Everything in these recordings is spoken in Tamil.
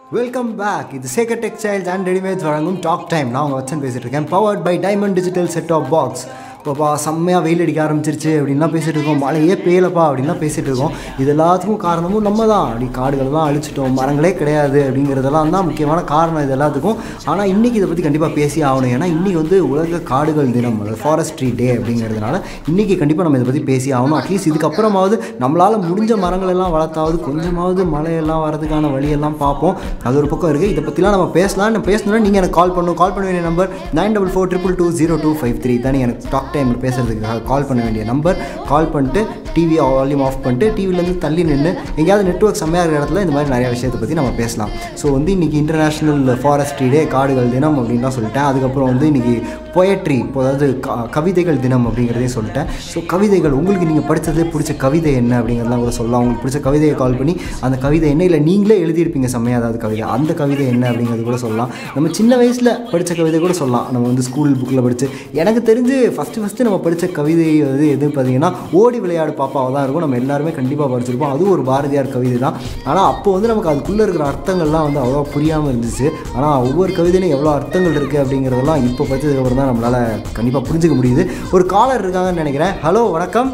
வெல்கம் பேக் இது சேகர் டெக்ஸ்டைல்ஸ் அண்ட் ரெடிமேட்ஸ் வழங்கும் டாக் டைம் நான் உங்கள் வச்சன் பேசிகிட்டு இருக்கேன் powered by Diamond digital set top box இப்போப்பா செம்மையாக வெயில் அடிக்க ஆரம்பிச்சிருச்சு அப்படின்லாம் பேசிகிட்டு இருக்கோம் மழையே பெய்யலப்பா அப்படின்லாம் பேசிகிட்டு இருக்கோம் இது எல்லாத்துக்கும் காரணமும் நம்ம தான் அப்படி காடுகளெல்லாம் அழிச்சிட்டோம் மரங்களே கிடையாது அப்படிங்கிறதெல்லாம் தான் முக்கியமான காரணம் இது எல்லாத்துக்கும் ஆனால் இன்றைக்கி இதை பற்றி கண்டிப்பாக பேசி ஆகணும் ஏன்னா இன்றைக்கி வந்து உலக காடுகள் தினம் அதாவது ஃபாரஸ்ட்ரி டே அப்படிங்கிறதுனால இன்றைக்கி கண்டிப்பாக நம்ம இதை பற்றி பேசி ஆகணும் அட்லீஸ்ட் இதுக்கப்புறமாவது நம்மளால் முடிஞ்ச மரங்கள் எல்லாம் வளர்த்தாவது கொஞ்சமாவது மழையெல்லாம் வரதுக்கான வழியெல்லாம் பார்ப்போம் அது ஒரு பக்கம் இருக்குது இதை பற்றிலாம் நம்ம பேசலாம் நான் பேசணும்னா நீங்கள் எனக்கு கால் பண்ணணும் கால் பண்ண வேண்டிய number nine double four triple two zero two five three தான் எனக்கு டாக் டைமில் பேசுறதுக்காக கால் பண்ண வேண்டிய நம்பர் கால் பண்ணிட்டு டிவி வால்யூம் ஆஃப் பண்ணிட்டு டிவிலேருந்து தள்ளி நின்று எங்கேயாவது நெட்ஒர்க் செம்மையாக இருக்கிற இடத்துல இந்த மாதிரி நிறைய விஷயத்தை பற்றி நம்ம பேசலாம் ஸோ வந்து இன்றைக்கி இன்டர்நேஷ்னல் ஃபாரஸ்ட்ரி டே காடுகள் தினம் அப்படின்லாம் சொல்லிட்டேன் அதுக்கப்புறம் வந்து இன்றைக்கி பொயட்ரி இப்போ அதாவது க- கவிதைகள் தினம் அப்படிங்கிறதையும் சொல்லிட்டேன் ஸோ கவிதைகள் உங்களுக்கு நீங்கள் படித்தது பிடிச்ச கவிதை என்ன அப்படிங்கிறதெல்லாம் கூட சொல்லலாம் உங்களுக்கு பிடிச்ச கவிதையை கால் பண்ணி அந்த கவிதை என்ன இல்லை நீங்களே எழுதியிருப்பீங்க செம்மையாக ஏதாவது கவிதை அந்த கவிதை என்ன அப்படிங்கிறது கூட சொல்லலாம் நம்ம சின்ன வயசில் படித்த கவிதை கூட சொல்லலாம் நம்ம வந்து ஸ்கூல் புக்கில் படித்து எனக்கு தெரிஞ்சு ஃபஸ்ட்டு ஃபஸ்ட்டு நம்ம படித்த கவிதை வந்து எது பார்த்தீங்கன்னா ஓடி விளையாடு பாப்பாவை தான் இருக்கும் நம்ம எல்லாருமே கண்டிப்பாக படிச்சிருப்போம் அதுவும் ஒரு பாரதியார் கவிதை தான் ஆனால் அப்போ வந்து நமக்கு அதுக்குள்ளே இருக்கிற அர்த்தங்கள்லாம் வந்து அவ்வளோ புரியாமல் இருந்துச்சு ஆனால் ஒவ்வொரு கவிதையிலும் எவ்வளோ அர்த்தங்கள் இருக்குது அப்படிங்கிறதெல்லாம் இப்போ படித்ததுக்கப்புறம் தான் நம்மளால் கண்டிப்பாக புரிஞ்சுக்க முடியுது ஒரு காலர் இருக்காங்கன்னு நினைக்கிறேன் ஹலோ வணக்கம்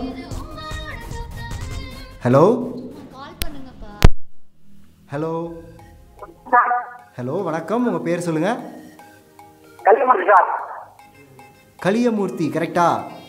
ஹலோ ஹலோ ஹலோ வணக்கம் உங்கள் பேர் சொல்லுங்கள் கல்யாணம் சார் கலியமூர்த்தி கரெக்டா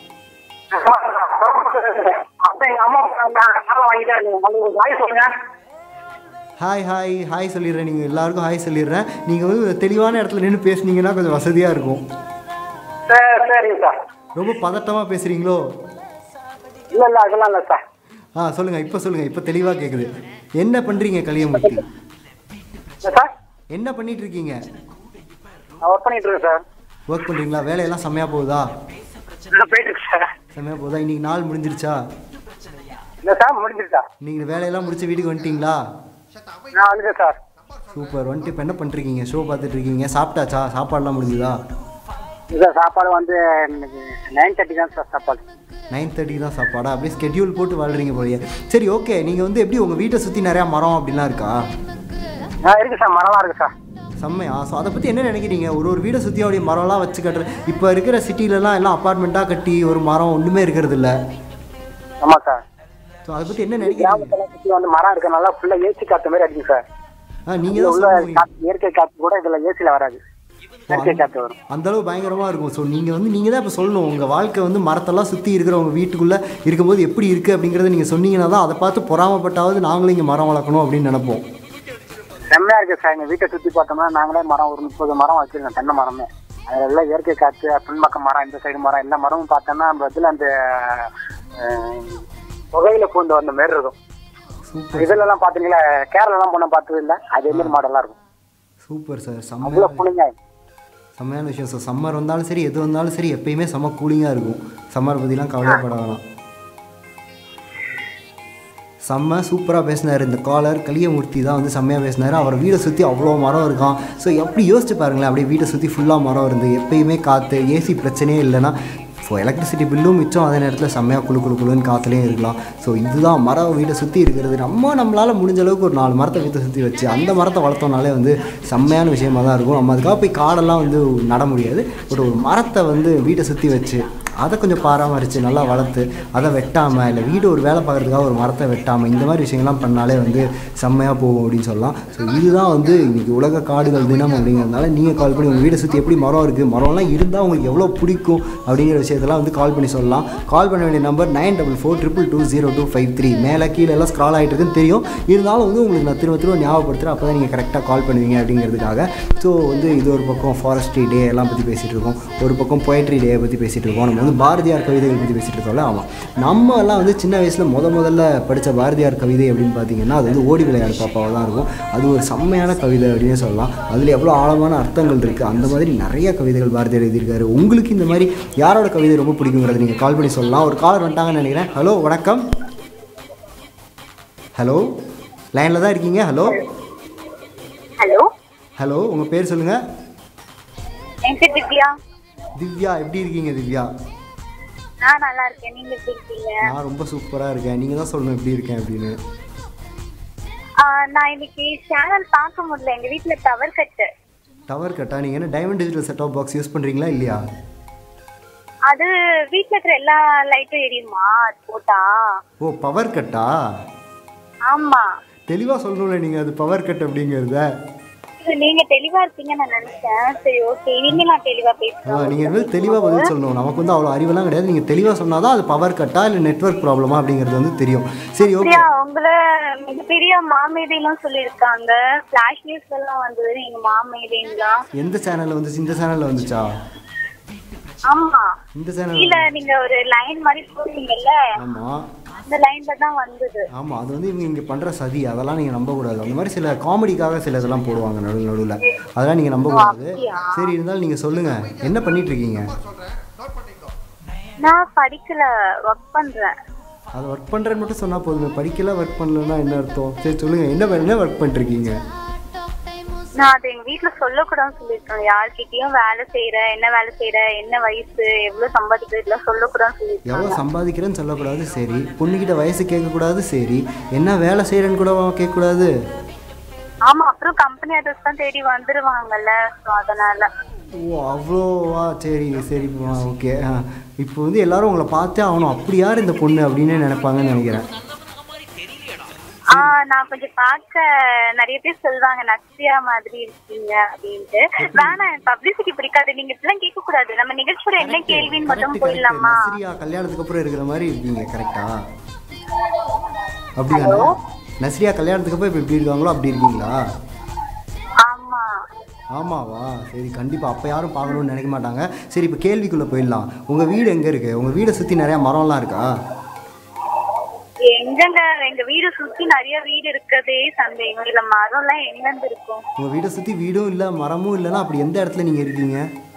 அப்ப எங்க அம்மா சாரம் வாங்கிட்டாரு உங்களுக்கு ஒரு வாய் சொல்லுங்க ஹாய் ஹாய் ஹாய் சொல்லிடுறேன் நீங்கள் எல்லாருக்கும் ஹாய் சொல்லிடுறேன் நீங்கள் வந்து ஒரு தெளிவான இடத்துல நின்று பேசுனீங்கன்னா கொஞ்சம் வசதியாக இருக்கும் சரி சரிங்க சார் ரொம்ப பதட்டமாக பேசுகிறீங்களோ இல்ல இல்ல அதெல்லாம் இல்ல சார் ஆ சொல்லுங்கள் இப்போ சொல்லுங்கள் இப்போ தெளிவாக கேட்குது என்ன பண்ணுறீங்க கலியமூர்த்தி இல்ல சார் என்ன பண்ணிட்டு இருக்கீங்க நான் ஒர்க் பண்ணிட்டு இருக்கேன் சார் ஒர்க் பண்ணுறீங்களா வேலையெல்லாம் செம்மையாக போகுதா நான் போயிட்டு இருக்கேன் சார் செம்மையாக போகுதா இன்றைக்கி நாள் முடிஞ்சிருச்சா இல்ல சார் முடிஞ்சிருச்சா நீங்கள் வேலையெல்லாம் முடிச்சு வீட்டுக்கு வந்துட்டீங்களா நான் வந்துட்டேன் சார் சூப்பர் வந்துட்டு இப்போ என்ன பண்ணுறீங்க ஷோ பார்த்துட்டு இருக்கீங்க சாப்பிட்டாச்சா சாப்பாடுலாம் முடிஞ்சுதா இல்ல சாப்பாடு வந்து இன்னைக்கு நைன் தேர்ட்டி தான் சார் சாப்பாடு நைன் தேர்ட்டி தான் சாப்பாடா அப்படியே ஸ்கெட்யூல் போட்டு வாழ்றீங்க போலயே சரி ஓகே நீங்கள் வந்து எப்படி உங்கள் வீட்டை சுற்றி நிறையா மரம் அப்படிலாம் இருக்கா ஆ இருக்கு சார் மரம்லாம் இருக்கு சார் செம்மையா ஸோ அதை பற்றி என்ன நினைக்கிறீங்க ஒரு ஒரு வீடை சுற்றி அப்படியே மரம்லாம் வச்சு கட்டுற இப்போ இருக்கிற சிட்டிலலாம் எல்லாம் அப்பார்ட்மெண்ட்டாக கட்டி ஒரு மரம் ஒன்றுமே இருக்கிறது இல்ல ஆமா சார் ஸோ அதை பற்றி என்ன நினைக்கிறீங்க கிராமத்துல சுத்தி வந்து மரம் இருக்கனால ஃபுல்லா ஏசி காத்து மாதிரி அடிக்கும் சார் ஆ நீங்கள் இதுல தான் உள்ள சொல்லுவீங்க காத்து இயற்கை காத்து கூட இதுல ஏசில வராது இயற்கை காத்து வரும் அந்த அளவு பயங்கரமாக இருக்கும் ஸோ நீங்கள் வந்து நீங்கள் தான் இப்போ சொல்லணும் உங்கள் வாழ்க்கை வந்து மரத்தெல்லாம் சுற்றி இருக்கிற உங்கள் வீட்டுக்குள்ளே இருக்கும்போது எப்படி இருக்குது அப்படிங்கிறத நீங்கள் சொன்னீங்கன்னா தான் அதை பார்த்து பொறாமப்பட்டாவது நாங்களும் இங்கே மரம் வளர்க்கணும் அப்படின்னு நினைப்போம் செம்மையா இருக்கு சார் எங்க வீட்டை சுத்தி பார்த்தோம்னா நாங்களே மரம் ஒரு முப்பது மரம் வச்சிருக்கோம் தென்னை மரமே அதுல எல்லாம் இயற்கை காத்து பின்பக்கம் மரம் இந்த சைடு மரம் எல்லா மரமும் பார்த்தோம்னா நம்ம இதுல அந்த அஹ், புகையில பூந்து வந்த மாதிரி இருக்கும் சூப்பர் இதுல எல்லாம் பாத்தீங்களா கேரளா எல்லாம் போன பார்த்தது இல்ல அதே மாதிரி மாடலா இருக்கும் சூப்பர் சார் அவ்வளவு செம்மையான புளிங்க செம்மையான விஷயம் சார் சம்மர் வந்தாலும் சரி எது வந்தாலும் சரி எப்பயுமே செம்ம கூலிங்காக இருக்கும் சம்மர் பற்றிலாம் கவலைப்பட வேணாம் செம்ம சூப்பராக பேசினார் இந்த காலர் கலியமூர்த்தி தான் வந்து செம்மையாக பேசினார் அவர் வீடை சுற்றி அவ்வளோ மரம் இருக்கான் ஸோ எப்படி யோசிச்சு பாருங்களேன் அப்படியே வீட்டை சுற்றி ஃபுல்லாக மரம் இருந்து எப்பயுமே காற்று ஏசி பிரச்சனையே இல்லைன்னா ஸோ எலக்ட்ரிசிட்டி பில்லும் மிச்சம் அதே நேரத்தில் செம்மையாக குளு குளு குளுன்னு காற்றுலேயும் இருக்கலாம் ஸோ இதுதான் மரம் வீட்டை சுற்றி இருக்கிறது நம்ம நம்மளால் முடிஞ்ச அளவுக்கு ஒரு நாலு மரத்தை வீட்டை சுற்றி வச்சு அந்த மரத்தை வளர்த்தோம்னாலே வந்து செம்மையான விஷயமா தான் இருக்கும் நம்ம அதுக்காக போய் காடெல்லாம் வந்து நட முடியாது ஒரு ஒரு மரத்தை வந்து வீட்டை சுற்றி வச்சு அதை கொஞ்சம் பராமரித்து நல்லா வளர்த்து அதை வெட்டாமல் இல்லை வீடு ஒரு வேலை பார்க்குறதுக்காக ஒரு மரத்தை வெட்டாமல் இந்த மாதிரி விஷயங்கள்லாம் பண்ணாலே வந்து செம்மையாக போகும் அப்படின்னு சொல்லலாம் ஸோ இதுதான் வந்து இன்றைக்கி உலக காடுகள் தினம் அப்படிங்கிறதுனால நீங்கள் கால் பண்ணி உங்கள் வீடை சுற்றி எப்படி மரம் இருக்குது மரம்லாம் இருந்தால் உங்களுக்கு எவ்வளோ பிடிக்கும் அப்படிங்கிற விஷயத்தெல்லாம் வந்து கால் பண்ணி சொல்லலாம் கால் பண்ண வேண்டிய number nine double four triple two zero two five three மேலே கீழே எல்லாம் ஸ்க்ரால் ஆகிட்டு இருக்குன்னு தெரியும் இருந்தாலும் வந்து உங்களுக்கு நான் திரும்ப திரும்ப ஞாபகப்படுத்துகிறேன் அப்போ தான் நீங்கள் கரெக்டாக கால் பண்ணுவீங்க அப்படிங்கிறதுக்காக ஸோ வந்து இது ஒரு பக்கம் ஃபாரஸ்ட்ரி டே எல்லாம் பற்றி பேசிகிட்டு இருக்கோம் ஒரு பக்கம் பொயட்ரி டே பற்றி பேசிகிட்டு இருக்கோம் நம்ம வந்து பாரதியார் கவிதைகள் பற்றி பேசிகிட்டு இருக்கோம்ல ஆமாம் நம்ம எல்லாம் வந்து சின்ன வயசில் முத முதல்ல படித்த பாரதியார் கவிதை அப்படின்னு பார்த்தீங்கன்னா அது வந்து ஓடி விளையாடு பாப்பாவாக தான் இருக்கும் அது ஒரு செம்மையான கவிதை அப்படின்னே சொல்லலாம் அதில் எவ்வளோ ஆழமான அர்த்தங்கள் இருக்குது அந்த மாதிரி நிறைய கவிதைகள் பாரதியார் எழுதியிருக்காரு உங்களுக்கு இந்த மாதிரி யாரோட கவிதை ரொம்ப பிடிக்குங்கிறத நீங்கள் கால் பண்ணி சொல்லலாம் ஒரு காலர் வந்துட்டாங்கன்னு நினைக்கிறேன் ஹலோ வணக்கம் ஹலோ லைனில் தான் இருக்கீங்க ஹலோ ஹலோ ஹலோ உங்கள் பேர் சொல்லுங்கள் என் பேர் திவ்யா திவ்யா எப்படி இருக்கீங்க திவ்யா நான் நல்லா இருக்கேன் நீங்க எப்படி இருக்கீங்க நான் ரொம்ப சூப்பராக இருக்கேன் நீங்கள் தான் சொல்லணும் எப்படி இருக்கேன் அப்படின்னு ஆ, நான் இன்னைக்கு சேனல் பார்க்க முடியல எங்க வீட்ல டவர் கட்டு டவர் கட்டா நீங்கள் என்ன Diamond digital set top box use பண்ணுறீங்களா இல்லையா அது வீட்ல இருக்கிற எல்லா லைட்டும் எரியுமா அது போட்டா ஓ பவர் கட்டா ஆமா தெளிவாக சொல்லணும்ல நீங்கள் அது பவர் கட் அப்படிங்கிறத இது நீங்க தெளிவா இருப்பீங்கன்னு நான் நினைச்சேன் சரி ஓகே இனிமே நான் தெளிவா ஆ பேசுறேன் நீங்கள் வந்து தெளிவாக பதில் சொல்லணும் நமக்கு வந்து அவ்வளோ அறிவெல்லாம் கிடையாது நீங்கள் தெளிவாக சொன்னால் தான் அது பவர் கட்டா இல்லை நெட்வொர்க் ப்ராப்ளமா அப்படிங்கிறது வந்து தெரியும் சரி ஓகே அப்படியா உங்களை மிகப்பெரிய மாமேதைலாம் சொல்லியிருக்காங்க ஃபிளாஷ் நியூஸ்ல எல்லாம் வந்தது நீங்க மாமேதைங்களா எந்த சேனலில் வந்துச்சு இந்த சேனலில் வந்துச்சா ஆமா இந்த சேனல் இல்ல நீங்க ஒரு லைன் மாதிரி போட்டீங்கல்ல ஆமாம் அந்த லைன்ல தான் வந்தது ஆமாம் அது வந்து இவங்க இங்கே பண்ணுற சதி அதெல்லாம் நீங்கள் நம்பக்கூடாது அந்த மாதிரி சில காமெடிக்காக சில இதெல்லாம் போடுவாங்க நடுவில் நடுவில் அதெல்லாம் நீங்கள் நம்பக்கூடாது சரி இருந்தாலும் நீங்கள் சொல்லுங்கள் என்ன பண்ணிட்டு இருக்கீங்க நான் படிக்கல ஒர்க் பண்றேன் அதை ஒர்க் பண்ணுறேன்னு மட்டும் சொன்னால் போதுங்க படிக்கல ஒர்க் பண்ணலன்னா என்ன அர்த்தம் சரி சொல்லுங்கள் என்ன என்ன ஒர்க் பண்ணிருக்கீங்க நான் அது எங்க வீட்ல சொல்லக்கூடாதுன்னு சொல்லிருக்கேன் யார்கிட்டயும் வேலை செய்யற என்ன வேலை செய்யற என்ன வயசு எவ்வளவு சம்பாதிக்கிற இதெல்லாம் சொல்லக்கூடாதுன்னு சொல்லிருக்காங்க எவ்வளோ சம்பாதிக்கிறேன்னு சொல்லக்கூடாது சரி பொண்ணுக்கிட்ட வயசு கேட்கக்கூடாது சரி என்ன வேலை செய்கிறேன்னு கூட கேட்கக்கூடாது ஆமா அப்புறம் கம்பெனி அட்ரஸ் தான் தேடி வந்துருவாங்கல்ல ஸோ அதனால ஓ அவ்வளோவா சரி சரி ஓகே இப்போ வந்து எல்லாரும் உங்களை பார்த்தே ஆகணும் அப்படி யார் இந்த பொண்ணு அப்படின்னு நினைப்பாங்கன்னு நினைக்கிறேன் ஆ நான் கொஞ்சம் பார்க்க நிறைய பேர் சொல்லுவாங்க நக்சியா மாதிரி இருக்கீங்க அப்படின்ட்டு வேணாம் எனக்கு பப்ளிசிட்டி பிடிக்காது நீங்க இப்படிலாம் கேட்க கூடாது நம்ம நிகழ்ச்சியோட என்ன கேள்வின்னு மட்டும் கரெக்ட் கரெக்ட் போயிடலாமா நஸ்ரியா கல்யாணத்துக்கு அப்புறம் இருக்கிற மாதிரி இருக்கீங்க கரெக்டா அப்படிதானே நஸ்ரியா கல்யாணத்துக்கு அப்புறம் இப்போ எப்படி இருக்காங்களோ அப்படி இருக்கீங்களா ஆமா ஆமாவா சரி கண்டிப்பாக அப்போ யாரும் பார்க்கணும்னு நினைக்க மாட்டாங்க சரி இப்போ கேள்விக்குள்ளே போயிடலாம் உங்கள் வீடு எங்கே இருக்குது உங்கள் வீடை சுற்றி நிறையா மரம்லாம் இருக்கா எங்கங்க எங்க வீடு சுத்தி நிறைய வீடு இருக்கதே சந்தேகம் இல்ல மரம் எல்லாம் எங்கிருந்து இருக்கும் உங்கள் வீடை சுற்றி வீடும் இல்லை மரமும் இல்லைன்னா அப்படி எந்த இடத்துல நீங்கள் இருக்கீங்க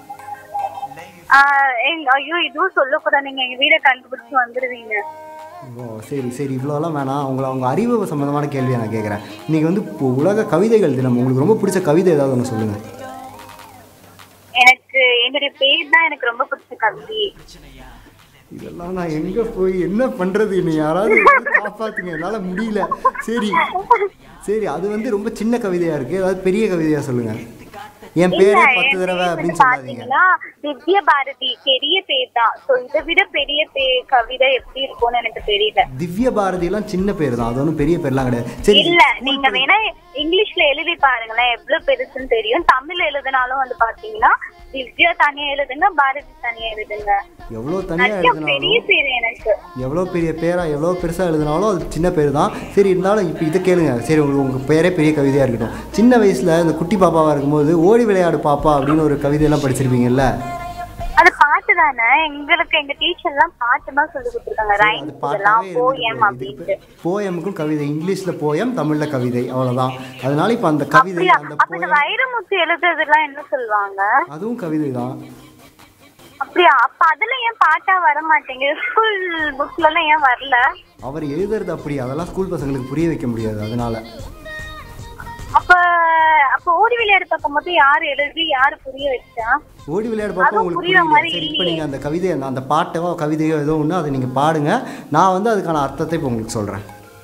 ஆஹ் எங்க ஐயோ இதுவும் சொல்லக்கூடாது நீங்க எங்க வீடை கண்டுபிடிச்சு வந்துருவீங்க ஓ சரி சரி இவ்வளோலாம் வேணாம் உங்களை அவங்க அறிவு சம்மந்தமான கேள்வியை நான் கேட்குறேன் இன்றைக்கி வந்து இப்போ உலக கவிதைகள் தினம் உங்களுக்கு ரொம்ப பிடிச்ச கவிதை ஏதாவது ஒன்று சொல்லுங்கள் எனக்கு என்னுடைய பேர் தான் எனக்கு ரொம்ப பிடிச்ச கவிதை இதெல்லாம் நான் எங்கே போய் என்ன பண்ணுறது நீ யாராவது வந்து காப்பாத்துங்க என்னால் முடியல சரி சரி அது வந்து ரொம்ப சின்ன கவிதையாக இருக்குது ஏதாவது பெரிய கவிதையாக சொல்லுங்கள் என் பேரே பத்து தடவை அப்படின்னு சொல்லாதீங்க பாத்தீங்கன்னா திவ்ய பாரதி பெரிய பேர் தான் சோ இதை விட பெரிய பே கவிதை எப்படி இருக்கும்னு எனக்கு தெரியல திவ்ய பாரதியெல்லாம் சின்ன பேர் தான் அது ஒன்றும் பெரிய பேர்லாம் கிடையாது சரி இல்ல நீங்க வேணா இங்கிலீஷ்ல எழுதி பாருங்களேன் எவ்வளவு பெருசுன்னு தெரியும் தமிழ்ல எழுதினாலும் வந்து பாத்தீங்கன்னா திவ்யா தனியா எழுதுங்க பாரதி தனியா எழுதுங்க எவ்வளோ தனியாக நிறைய எழுதினாலும் பெரிய பேர் எனக்கு எவ்வளோ பெரிய பேராக எவ்வளோ பெருசாக எழுதினாலும் அது சின்ன பேர் தான் சரி இருந்தாலும் இப்போ இதை கேளுங்க சரி உங்களுக்கு உங்கள் பேரே பெரிய கவிதையாக இருக்கட்டும் சின்ன வயசில் இந்த குட்டி பாப்பாவாக இருக்கும்போது ஓடி விளையாடு பாப்பா அப்படின்னு ஒரு கவிதையெல்லாம் படிச்சிருப்பீங்கல்ல அது பாட்டு தானே எங்களுக்கு எங்க டீச்சர் எல்லாம் பாட்டு தான் சொல்லி கொடுத்துருக்காங்க அது ரைம்ஸ் இதெல்லாம் பாட்டாவே போயம் அப்படின்ட்டு போயமுக்கும் கவிதை இங்கிலீஷில் போயம் தமிழில் கவிதை அவ்வளோதான் அதனால இப்போ அந்த கவிதை அப்படியா அந்த அப்ப இந்த போயம் வைரமுத்து எழுதுறதுலாம் என்ன சொல்லுவாங்க அதுவும் கவிதை தான் அப்படியா அப்ப அதுல ஏன் பாட்டா வர மாட்டேங்குது ஸ்கூல் புக்ல எல்லாம் ஏன் வரல அவர் எழுதுறது அப்படி அதெல்லாம் ஸ்கூல் பசங்களுக்கு புரிய வைக்க முடியாது அதனால அப்ப அப்ப ஓடி விளையாடு பக்கம் மட்டும் யாரு எழுதி யாரு புரிய வச்சா ஓடி விளையாடு பாப்பா அதுவும் உங்களுக்கு புரியுற புரியல மாதிரி சரி இப்போ இல்லையே. நீங்கள் அந்த கவிதை அந்த- அந்த பாட்டோ கவிதையோ ஏதோ ஒன்று அதை நீங்கள் பாடுங்க நான் வந்து அதுக்கான அர்த்தத்தை இப்போ உங்களுக்கு சொல்கிறேன்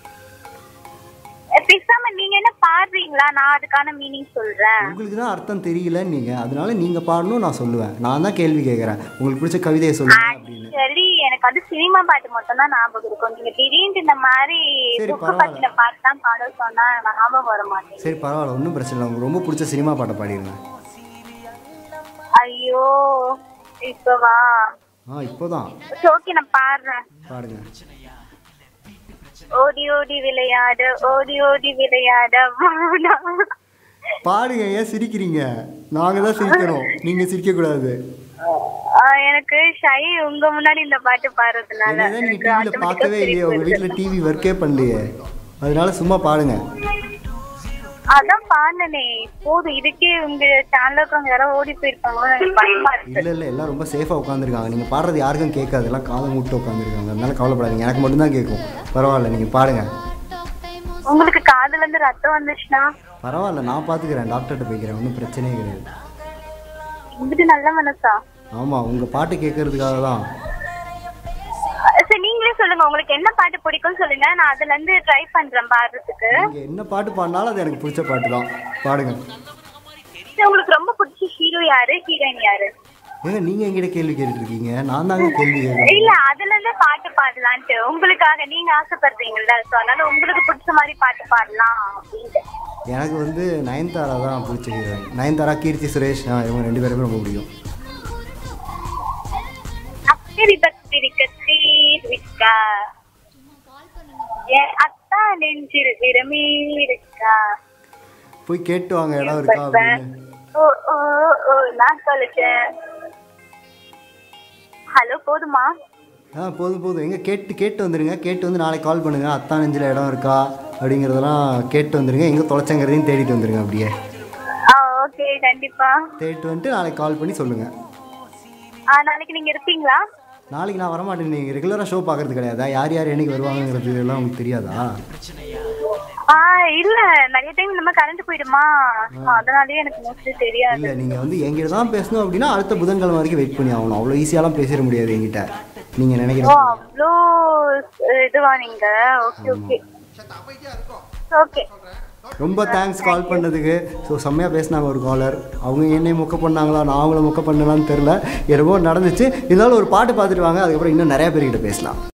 அஹ் பேசாம நீங்க என்ன பாடுறீங்களா நான் அதுக்கான மீனிங் சொல்றேன் உங்களுக்கு தான் அர்த்தம் தெரியலன்னு நீங்கள் அதனால நீங்கள் பாடணும் நான் சொல்லுவேன் நான் தான் கேள்வி கேட்குறேன் உங்களுக்கு பிடிச்ச கவிதையை சொல்லுங்க அப்படின்னு சரி எனக்கு அது சினிமா பாட்டு மட்டும் தான் ஞாபகம் இருக்கும் நீங்க திடீர்னு இந்த மாதிரி சரி, துக்கு பரவாயில்ல. பத்தின பாட்டு தான் பாட சொன்னா ஞாபகம் வர மாட்டேங்குது சரி பரவாயில்ல ஒன்றும் பிரச்சனை இல்லை உங்களுக்கு ரொம்ப பிடிச்ச சினிமா பாட்டை பாடிடுங்க ஐயோ இப்பவா ஆ இப்போதான் ஓகே நான் பாடுறேன் பாடுங்க ஓடி ஓடி விளையாட ஓடி ஓடி விளையாட வாடா. பாடுங்க ஏன் சிரிக்கிறீங்க நாங்கள் தான் சிரிக்கணும் நீங்கள் சிரிக்கக்கூடாது ஆஹ் எனக்கு ஷை உங்க முன்னாடி இந்த பாட்டு பாடுறதுனால என்னதான் நீங்கள் எனக்கு டிவியில் automatic ஆ பார்க்கவே இல்லையே சிரிப்பு உங்கள் வருது. வீட்டில் டிவி ஒர்க்கே பண்ணலையே அதனால சும்மா பாடுங்க அதான் பாடுனே போதும் இதுக்கே உங்க சேனல்ல இருக்கவங்க யாராவது ஓடி போயிருப்பாங்களோ எனக்கு பயமா இருக்கு இல்லை இல்லை எல்லாம் ரொம்ப சேஃபாக உட்காந்துருக்காங்க நீங்கள் பாடுறது யாருக்கும் கேட்காது எல்லாம் காதை மூட்டு உட்காந்துருக்காங்க அதனால கவலைப்படாதீங்க எனக்கு மட்டும்தான் கேட்கும் பரவாயில்ல நீங்கள் பாடுங்க உங்களுக்கு காதுல இருந்து ரத்தம் வந்துச்சுன்னா பரவாயில்ல நான் பார்த்துக்கிறேன் டாக்டர்கிட்ட போய்க்கிறேன் ஒன்றும் பிரச்சனையே கிடையாது இப்படி நல்ல மனசா ஆமாம் உங்கள் பாட்டு கேட்கறதுக்காக தான் அஹ் சரி நீங்களே சொல்லுங்க உங்களுக்கு என்ன பாட்டு பிடிக்கும்னு சொல்லுங்க நான் அதுல இருந்து ட்ரை பண்றேன் பாடுறதுக்கு நீங்கள் என்ன பாட்டு பாடினாலும் அது எனக்கு பிடிச்ச பாட்டு தான் பாடுங்க சரி, உங்களுக்கு ரொம்ப பிடிச்ச ஹீரோ யாரு ஹீரோயின் யாரு ஏங்க நீங்கள் எங்கிட்ட கேள்வி கேட்டுட்டு இருக்கீங்க நான் தாங்க கேள்வி கேட்குறேன் இல்ல அதுல இருந்து பாட்டு பாடலான்ட்டு உங்களுக்காக நீங்க ஆசைப்படுறீங்கல்ல சோ அதனால உங்களுக்கு பிடிச்ச மாதிரி பாட்டு பாடலாம் அப்படின்ட்டு எனக்கு வந்து நயன்தாரா தான் பிடிச்ச ஹீரோயின் நயன்தாரா கீர்த்தி சுரேஷ் ஆ, இவங்க ரெண்டு பேருமே ரொம்ப பிடிக்கும் அக்கரி பக்திரி கத்தீர் விக்கா என் அத்தா நெஞ்சில் விரமி இருக்கா போய் கேட்டு வாங்க இடம் இருக்கா அப்படின்னு ஓ ஓ ஓ நான் சொல்லிட்டேன் ஹலோ போதுமா ஆ போதும் போதும் எங்க கேட்டு கேட்டு வந்துடுங்க கேட்டு வந்து நாளைக்கு கால் பண்ணுங்க அத்தா நெஞ்சில் இடம் இருக்கா அப்படிங்கிறதெல்லாம் கேட்டு வந்துடுங்க எங்கே தொலைச்சங்கிறதையும் தேடிட்டு வந்துடுங்க அப்படியே ஆ ஓகே கண்டிப்பா தேடிட்டு வந்துட்டு நாளைக்கு கால் பண்ணி சொல்லுங்கள் ஆ நாளைக்கு நீங்க இருப்பீங்களா நாளைக்கு நான் வரமாட்டேன் நீங்கள் ரெகுலராக ஷோ பார்க்கறது கிடையாதா யார் யார் என்னைக்கு வருவாங்கங்கிறது எல்லாம் உங்களுக்கு தெரியாதா ஆ இல்ல நிறைய டைம் இந்த மாதிரி கரண்ட் போயிடுமா So, அதனாலயே எனக்கு மோஸ்ட்லி தெரியாது இல்லை நீங்கள் வந்து எங்கிட்ட தான் பேசணும் அப்படின்னா அடுத்த புதன்கிழமை வரைக்கும் வெயிட் பண்ணி ஆகணும் அவ்வளோ ஈஸியாலாம் பேசிட முடியாது என்கிட்ட நீங்கள் ஓ நினைக்கிற அவ்வளோ இதுவா நீங்க ஓகே ஓகே ஓகே ரொம்ப தேங்க்ஸ் கால் பண்ணதுக்கு ஸோ செம்மையாக பேசினாங்க ஒரு காலர் அவங்க என்னை மொக்க பண்ணாங்களா நான் அவங்கள மொக்க பண்ணலான்னு தெரில என்னவோ நடந்துச்சு இருந்தாலும் ஒரு பாட்டு பார்த்துட்டு வாங்க அதுக்கப்புறம் இன்னும் நிறைய பேர்கிட்ட பேசலாம்